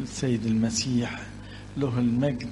السيد المسيح له المجد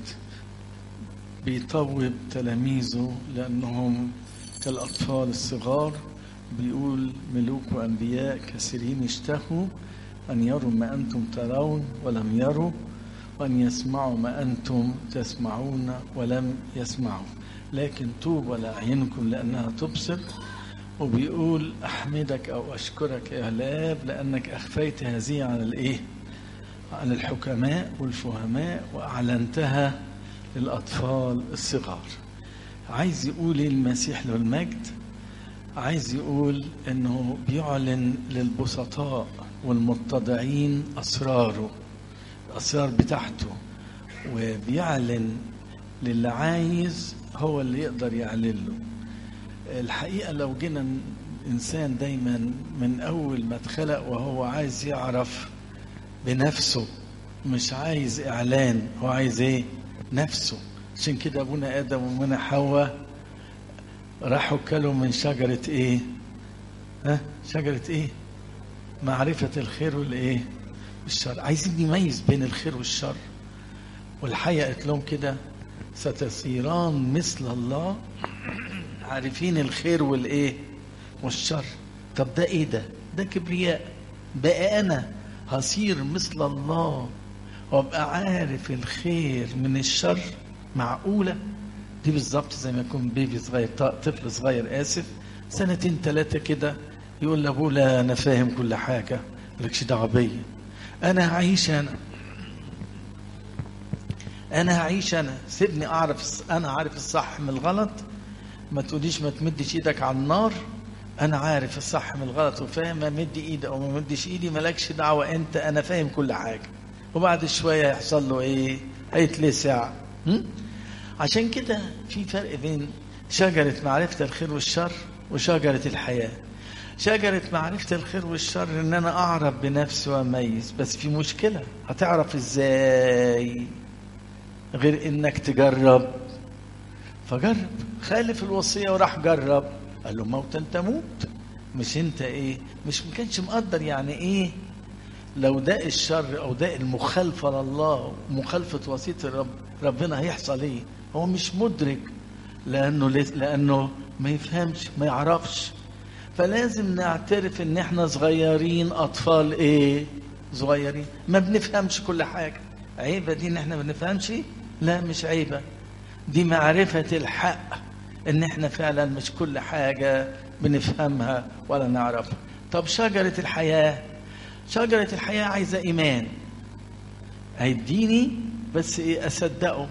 بيطوب تلاميذه لأنهم كالأطفال الصغار بيقول ملوك وأنبياء كثيرين اشتهوا أن يروا ما أنتم ترون ولم يروا وأن يسمعوا ما أنتم تسمعون ولم يسمعوا لكن طوبى لأعينكم لأنها تبصر وبيقول أحمدك أو أشكرك يا الآب لأنك أخفيت هذه عن الإيه؟ عن الحكماء والفهماء وأعلنتها للأطفال الصغار عايز يقول إيه المسيح له المجد عايز يقول انه بيعلن للبسطاء والمتضعين اسراره الاسرار بتاعته وبيعلن للي عايز هو اللي يقدر يعلن له الحقيقه لو جينا انسان دايما من اول ما اتخلق وهو عايز يعرف بنفسه مش عايز اعلان هو عايز ايه نفسه عشان كده ابونا ادم وامنا حواء راحوا كلوا من شجرة ايه ها شجرة ايه معرفة الخير والايه والشر عايزين نميز بين الخير والشر والحية قالت لهم كده ستصيران مثل الله عارفين الخير والايه والشر طب ده ايه ده ده كبرياء بقى انا هصير مثل الله وابقى عارف الخير من الشر معقوله دي بالظبط زي ما يكون بيبي صغير طفل صغير اسف سنتين ثلاثه كده يقول لابوه لا انا فاهم كل حاجه مالكش دعوه بيا انا هعيش انا انا هعيش انا سيبني اعرف انا عارف الصح من الغلط ما تقوليش ما تمدش ايدك على النار انا عارف الصح من الغلط وفاهم امد ايدي او ما امدش ايدي مالكش دعوه انت انا فاهم كل حاجه وبعد شويه يحصل له ايه هيتلسع عشان كده في فرق بين شجرة معرفة الخير والشر وشجرة الحياة شجرة معرفة الخير والشر ان انا اعرف بنفسي واميز بس في مشكلة هتعرف ازاي غير انك تجرب فجرب خالف الوصية وراح جرب قال له موتا تموت مش انت ايه مش ما كانش مقدر يعني ايه لو ده الشر او ده المخالفة لله مخالفة وصية الرب ربنا هيحصل ايه هو مش مدرك لانه لانه ما يفهمش ما يعرفش فلازم نعترف ان احنا صغيرين اطفال ايه صغيرين ما بنفهمش كل حاجه عيبه دي ان احنا ما بنفهمش لا مش عيبه دي معرفه الحق ان احنا فعلا مش كل حاجه بنفهمها ولا نعرفها طب شجره الحياه شجره الحياه عايزه ايمان هيديني بس ايه اصدقه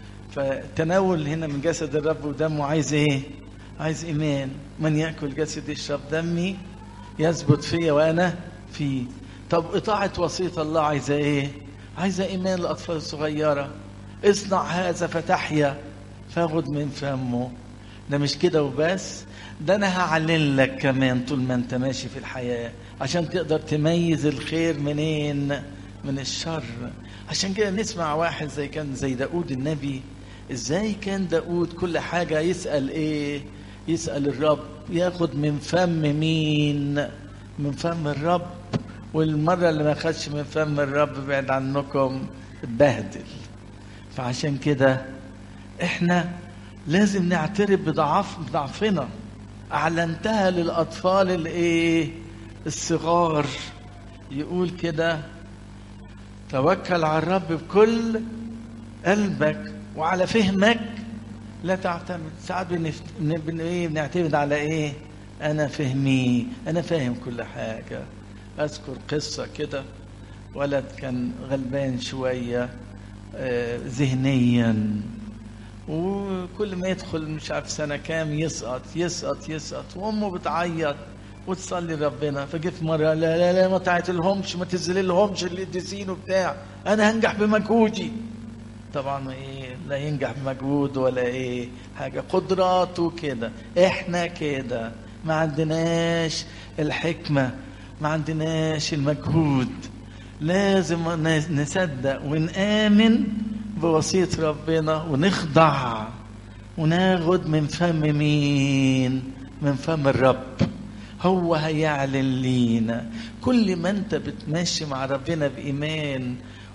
فتناول هنا من جسد الرب ودمه عايز ايه عايز ايمان من ياكل جسدي يشرب دمي يثبت فيا وانا فيه طب اطاعه وصيه الله عايزه ايه عايزه ايمان الاطفال الصغيره اصنع هذا فتحيا فاخد من فمه ده مش كده وبس ده انا هعلن لك كمان طول ما انت ماشي في الحياه عشان تقدر تميز الخير منين من الشر عشان كده نسمع واحد زي كان زي داود النبي ازاي كان داود كل حاجة يسأل ايه يسأل الرب ياخد من فم مين من فم الرب والمرة اللي ما خدش من فم الرب بعد عنكم اتبهدل فعشان كده احنا لازم نعترف بضعف بضعفنا اعلنتها للاطفال الايه الصغار يقول كده توكل على الرب بكل قلبك وعلى فهمك لا تعتمد ساعات بنفت... بن... ايه بنعتمد على ايه انا فهمي انا فاهم كل حاجه اذكر قصه كده ولد كان غلبان شويه آه ذهنيا وكل ما يدخل مش عارف سنه كام يسقط يسقط يسقط وامه بتعيط وتصلي ربنا فجه في مره لا لا لا ما تعتلهمش ما تذللهمش القديسين وبتاع انا هنجح بمجهودي طبعا ايه لا ينجح بمجهود ولا ايه حاجه قدراته كده احنا كده ما عندناش الحكمه ما عندناش المجهود لازم نصدق ونآمن بوصية ربنا ونخضع وناخد من فم مين من فم الرب هو هيعلن لينا كل ما انت بتمشي مع ربنا بإيمان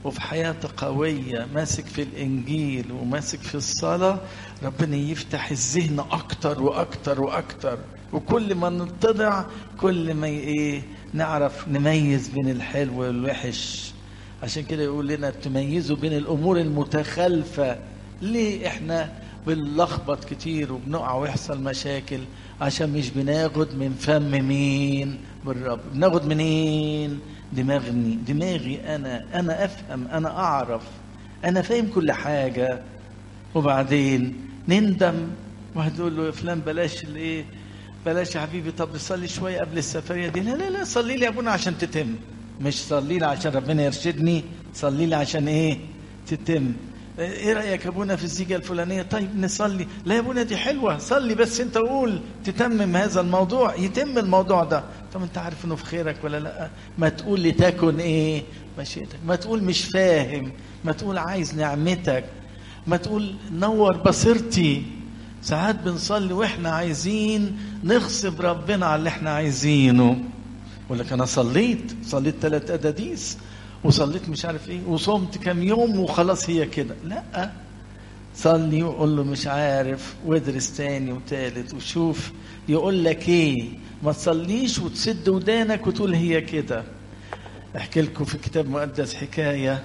وفي حياته قوية ماسك في الإنجيل وماسك في الصلاة ربنا يفتح الذهن أكتر وأكتر وأكتر وكل ما نتضع كل ما إيه نعرف نميز بين الحلو والوحش عشان كده يقول لنا تميزوا بين الأمور المتخالفة ليه إحنا بنلخبط كتير وبنقع ويحصل مشاكل عشان مش بناخد من فم مين بالرب بناخد منين دماغني دماغي انا انا افهم انا اعرف انا فاهم كل حاجه وبعدين نندم واحد يقول له يا فلان بلاش الايه بلاش يا حبيبي طب صلي شويه قبل السفريه دي لا لا لا صلي لي يا ابونا عشان تتم مش صلي لي عشان ربنا يرشدني صلي لي عشان ايه تتم ايه رايك يا ابونا في الزيجه الفلانيه طيب نصلي لا يا ابونا دي حلوه صلي بس انت قول تتمم هذا الموضوع يتم الموضوع ده طب انت عارف انه في خيرك ولا لا ما تقول لتكن ايه مشيئتك ما تقول مش فاهم ما تقول عايز نعمتك ما تقول نور بصيرتي ساعات بنصلي واحنا عايزين نغصب ربنا على اللي احنا عايزينه يقول لك انا صليت صليت ثلاث اداديس وصليت مش عارف ايه وصمت كام يوم وخلاص هي كده لا صلي وقول له مش عارف وادرس تاني وتالت وشوف يقول لك ايه ما تصليش وتسد ودانك وتقول هي كده احكي لكم في كتاب مقدس حكايه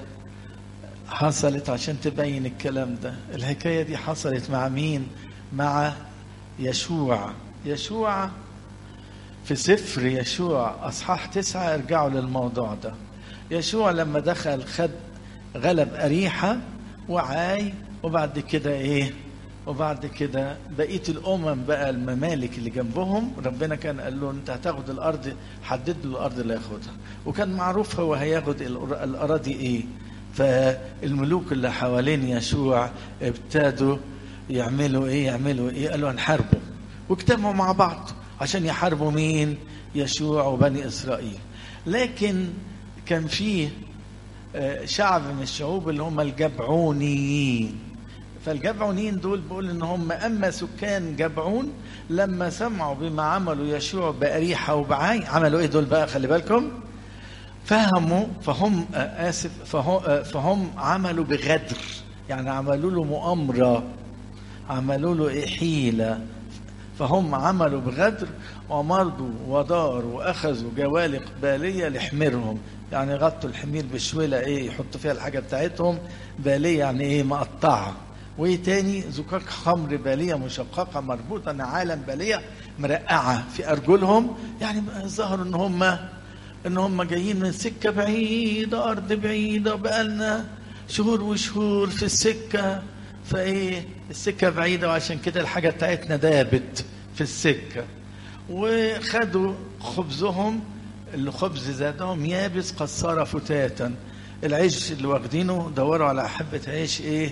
حصلت عشان تبين الكلام ده الحكايه دي حصلت مع مين مع يشوع يشوع في سفر يشوع اصحاح تسعه ارجعوا للموضوع ده يشوع لما دخل خد غلب أريحة وعاي وبعد كده إيه وبعد كده بقية الأمم بقى الممالك اللي جنبهم ربنا كان قال له أنت هتاخد الأرض حدد له الأرض اللي هياخدها وكان معروف هو هياخد الأراضي إيه فالملوك اللي حوالين يشوع ابتدوا يعملوا إيه يعملوا إيه قالوا هنحاربوا واجتمعوا مع بعض عشان يحاربوا مين يشوع وبني إسرائيل لكن كان فيه شعب من الشعوب اللي هم الجبعونيين فالجبعونيين دول بيقول ان هم اما سكان جبعون لما سمعوا بما عملوا يشوع بأريحة وبعاي عملوا ايه دول بقى خلي بالكم فهموا فهم اسف فهم, فهم عملوا بغدر يعني عملوا له مؤامرة عملوا له ايه حيلة فهم عملوا بغدر ومرضوا وداروا واخذوا جوالق باليه لحميرهم يعني غطوا الحمير بشويله ايه يحطوا فيها الحاجه بتاعتهم باليه يعني ايه مقطعه وايه تاني زقاق خمر باليه مشققه مربوطه نعالا باليه مرقعه في ارجلهم يعني ظهروا ان هم ان هم جايين من سكه بعيده ارض بعيده بقالنا شهور وشهور في السكه فايه السكه بعيده وعشان كده الحاجه بتاعتنا دابت في السكه وخدوا خبزهم الخبز زادهم يابس قد صار فتاتا العيش اللي واخدينه دوروا على حبة عيش ايه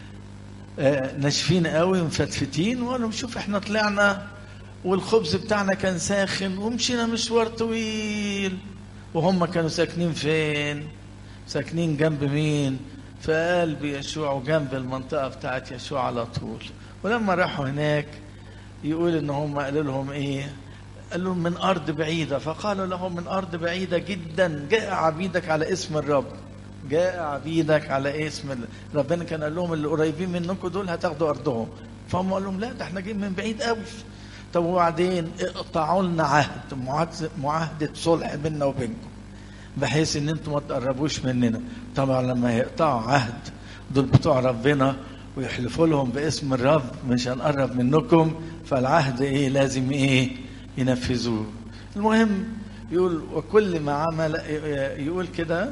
آه ناشفين قوي مفتفتين وقالوا شوف احنا طلعنا والخبز بتاعنا كان ساخن ومشينا مشوار طويل وهم كانوا ساكنين فين ساكنين جنب مين في قلب يشوع وجنب المنطقة بتاعت يشوع على طول ولما راحوا هناك يقول ان هم قالوا لهم ايه قال لهم من أرض بعيدة فقالوا لهم من أرض بعيدة جدا جاء عبيدك على اسم الرب جاء عبيدك على اسم ال... ربنا كان قال لهم اللي قريبين منكم دول هتاخدوا أرضهم فهم قال لهم لا ده احنا جايين من بعيد قوي طب وبعدين اقطعوا لنا عهد معاهدة, معاهدة صلح بيننا وبينكم بحيث ان انتم ما تقربوش مننا طبعا لما يقطعوا عهد دول بتوع ربنا ويحلفوا لهم باسم الرب مش هنقرب منكم فالعهد ايه لازم ايه ينفذوه المهم يقول وكل ما عمل يقول كده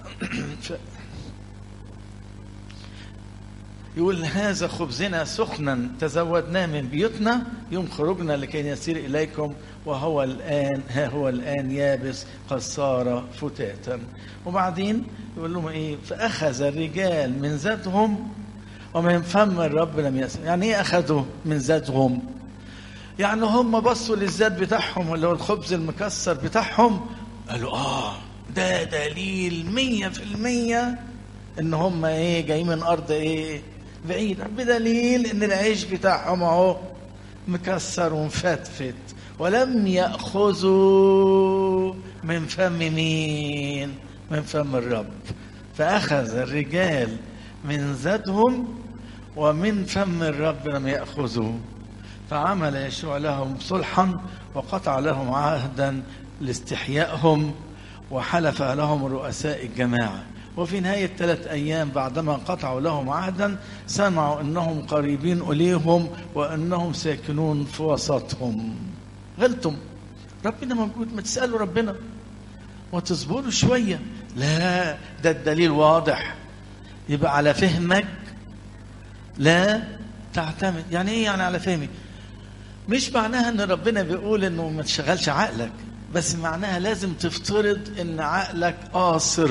يقول هذا خبزنا سخنا تزودناه من بيوتنا يوم خروجنا لكي يسير إليكم وهو الآن ها هو الآن يابس قد صار فتاتا وبعدين يقول لهم إيه فأخذ الرجال من ذاتهم ومن فم الرب لم يسمع يعني إيه أخذوا من ذاتهم يعني هم بصوا للذات بتاعهم اللي هو الخبز المكسر بتاعهم قالوا اه ده دليل مية في المية ان هم ايه جايين من ارض ايه بعيدة بدليل ان العيش بتاعهم اهو مكسر ومفتفت ولم يأخذوا من فم مين من فم الرب فأخذ الرجال من زادهم ومن فم الرب لم يأخذوا فعمل يشوع لهم صلحا وقطع لهم عهدا لاستحيائهم وحلف لهم رؤساء الجماعة وفي نهاية ثلاث أيام بعدما قطعوا لهم عهدا سمعوا أنهم قريبين إليهم وأنهم ساكنون في وسطهم غلطم ربنا موجود ما تسألوا ربنا وتصبروا شوية لا ده الدليل واضح يبقى على فهمك لا تعتمد يعني ايه يعني على فهمي مش معناها ان ربنا بيقول انه ما تشغلش عقلك بس معناها لازم تفترض ان عقلك قاصر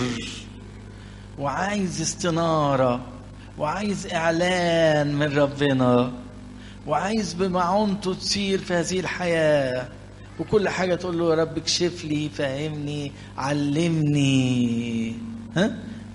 وعايز استنارة وعايز اعلان من ربنا وعايز بمعونته تسير في هذه الحياة وكل حاجة تقول له يا رب اكشف لي فهمني علمني ها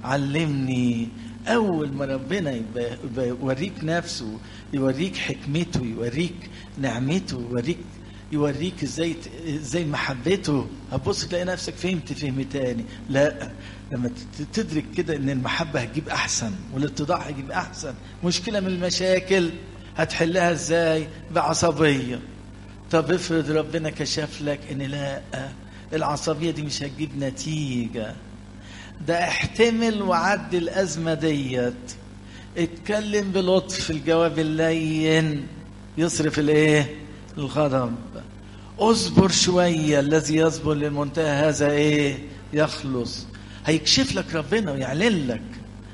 علمني أول ما ربنا يبقى يبقى يوريك نفسه يوريك حكمته يوريك نعمته يوريك يوريك ازاي ازاي محبته هتبص تلاقي نفسك فهمت فهم تاني لا لما تدرك كده ان المحبه هتجيب احسن والاتضاع هيجيب احسن مشكله من المشاكل هتحلها ازاي بعصبيه طب افرض ربنا كشف لك ان لا العصبيه دي مش هتجيب نتيجه ده احتمل وعدي الازمه ديت اتكلم بلطف الجواب اللين يصرف الايه الغضب اصبر شويه الذي يصبر للمنتهى هذا ايه يخلص هيكشف لك ربنا ويعلن لك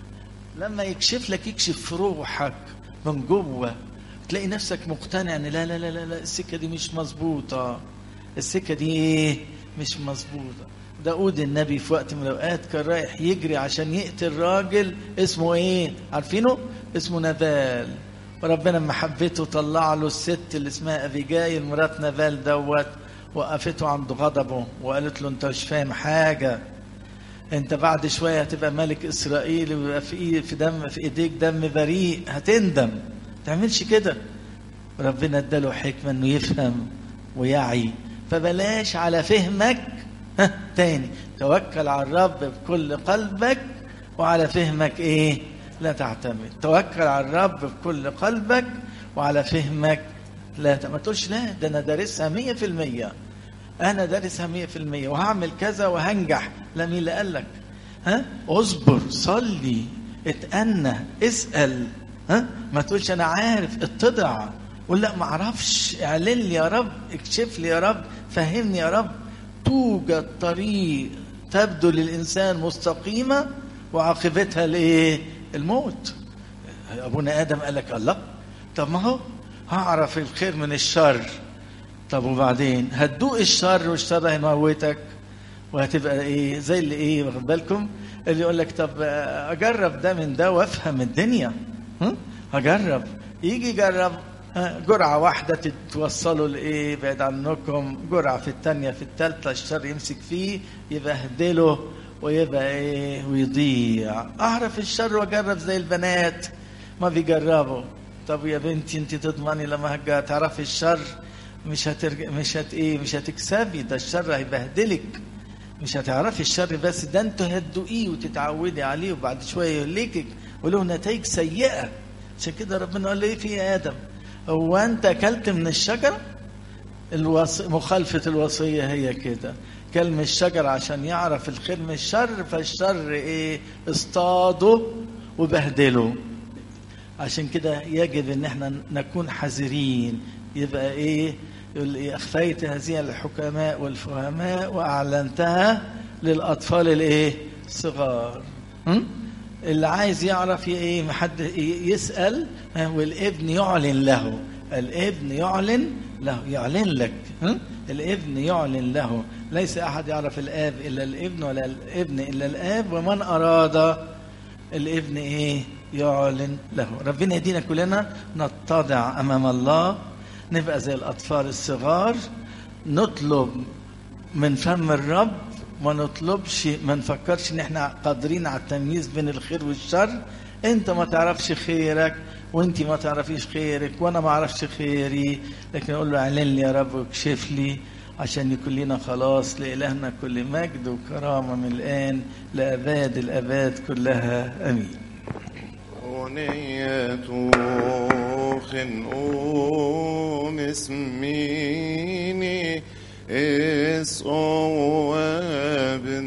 لما يكشف لك يكشف في روحك من جوه تلاقي نفسك مقتنع ان لا لا لا لا, لا السكه دي مش مظبوطه السكه دي ايه مش مظبوطه داود النبي في وقت من الاوقات كان رايح يجري عشان يقتل راجل اسمه ايه عارفينه اسمه نبال وربنا محبته طلع له الست اللي اسمها ابيجايل مرات نبال دوت وقفته عند غضبه وقالت له انت مش فاهم حاجه انت بعد شويه هتبقى ملك اسرائيل ويبقى في في دم في ايديك دم بريء هتندم ما تعملش كده ربنا اداله حكمه انه يفهم ويعي فبلاش على فهمك ها تاني توكل على الرب بكل قلبك وعلى فهمك ايه لا تعتمد توكل على الرب بكل قلبك وعلى فهمك لا ما تقولش لا ده انا دارسها مية في المية انا دارسها مية في المية وهعمل كذا وهنجح لا مين اللي قال لك ها اصبر صلي اتأنى اسأل ها ما تقولش انا عارف اتضع قول لا ما اعرفش اعلن لي يا رب اكشف لي يا رب فهمني يا رب توجد طريق تبدو للانسان مستقيمه وعاقبتها الايه الموت ابونا ادم قال لك الله طب ما هو هعرف الخير من الشر طب وبعدين هتدوق الشر والشر هيموتك وهتبقى ايه زي اللي ايه واخد بالكم اللي يقول لك طب اجرب ده من ده وافهم الدنيا هجرب يجي يجرب جرعة واحدة توصلوا لإيه بعد عنكم جرعة في الثانية في الثالثة الشر يمسك فيه يبهدله ويبقى إيه ويضيع أعرف الشر وأجرب زي البنات ما بيجربوا طب يا بنتي أنت تضمني لما تعرفي الشر مش هترجع مش هت إيه مش هتكسبي ده الشر هيبهدلك مش هتعرفي الشر بس ده انتوا هتدوقيه وتتعودي عليه وبعد شويه يهلكك وله نتائج سيئه عشان كده ربنا قال له ايه في يا ادم هو انت اكلت من الشجره الوص... مخالفه الوصيه هي كده كل من الشجر عشان يعرف الخير من الشر فالشر ايه اصطاده وبهدله عشان كده يجب ان احنا نكون حذرين يبقى ايه يقول إيه اخفيت هذه الحكماء والفهماء واعلنتها للاطفال الايه الصغار اللي عايز يعرف ايه محد يسال والابن يعلن له الابن يعلن له يعلن لك الابن يعلن له ليس احد يعرف الاب الا الابن ولا الابن الا الاب ومن اراد الابن ايه يعلن له ربنا يدينا كلنا نتضع امام الله نبقى زي الاطفال الصغار نطلب من فم الرب ما نطلبش ما نفكرش ان احنا قادرين على التمييز بين الخير والشر انت ما تعرفش خيرك وانت ما تعرفيش خيرك وانا ما اعرفش خيري لكن اقول له اعلن لي يا رب واكشف لي عشان يكون لنا خلاص لإلهنا كل مجد وكرامة من الآن لأباد الأباد كلها أمين أغنية خنقوم اسميني اس او